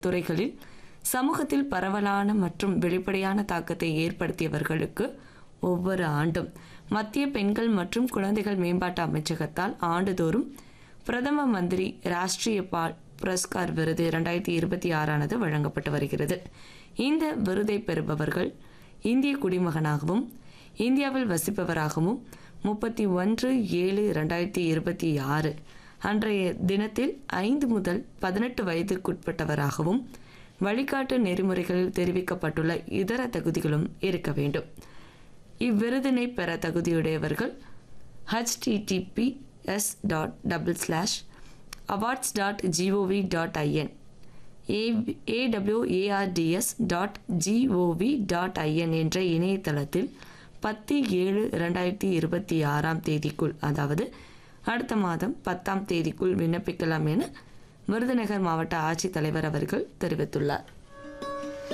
துறைகளில் சமூகத்தில் பரவலான மற்றும் வெளிப்படையான தாக்கத்தை ஏற்படுத்தியவர்களுக்கு ஒவ்வொரு ஆண்டும் மத்திய பெண்கள் மற்றும் குழந்தைகள் மேம்பாட்டு அமைச்சகத்தால் ஆண்டுதோறும் பிரதம மந்திரி ராஷ்டிரிய பால் புரஸ்கார் விருது இரண்டாயிரத்தி இருபத்தி ஆறானது வழங்கப்பட்டு வருகிறது இந்த விருதை பெறுபவர்கள் இந்திய குடிமகனாகவும் இந்தியாவில் வசிப்பவராகவும் முப்பத்தி ஒன்று ஏழு ரெண்டாயிரத்தி இருபத்தி ஆறு அன்றைய தினத்தில் ஐந்து முதல் பதினெட்டு வயதிற்குட்பட்டவராகவும் வழிகாட்டு நெறிமுறைகளில் தெரிவிக்கப்பட்டுள்ள இதர தகுதிகளும் இருக்க வேண்டும் இவ்விருதினை பெற தகுதியுடையவர்கள் H T T P S dot double slash awards dot G O V dot I N A W A R D S dot G O V dot I N என்ற இணையதளத்தில் பத்து ஏழு இரண்டாயிரத்தி இருபத்தி ஆறாம் தேதிக்குள் அதாவது அடுத்த மாதம் பத்தாம் தேதிக்குள் விண்ணப்பிக்கலாம் என விருதுநகர் மாவட்ட ஆட்சித்தலைவர் அவர்கள் தெரிவித்துள்ளார்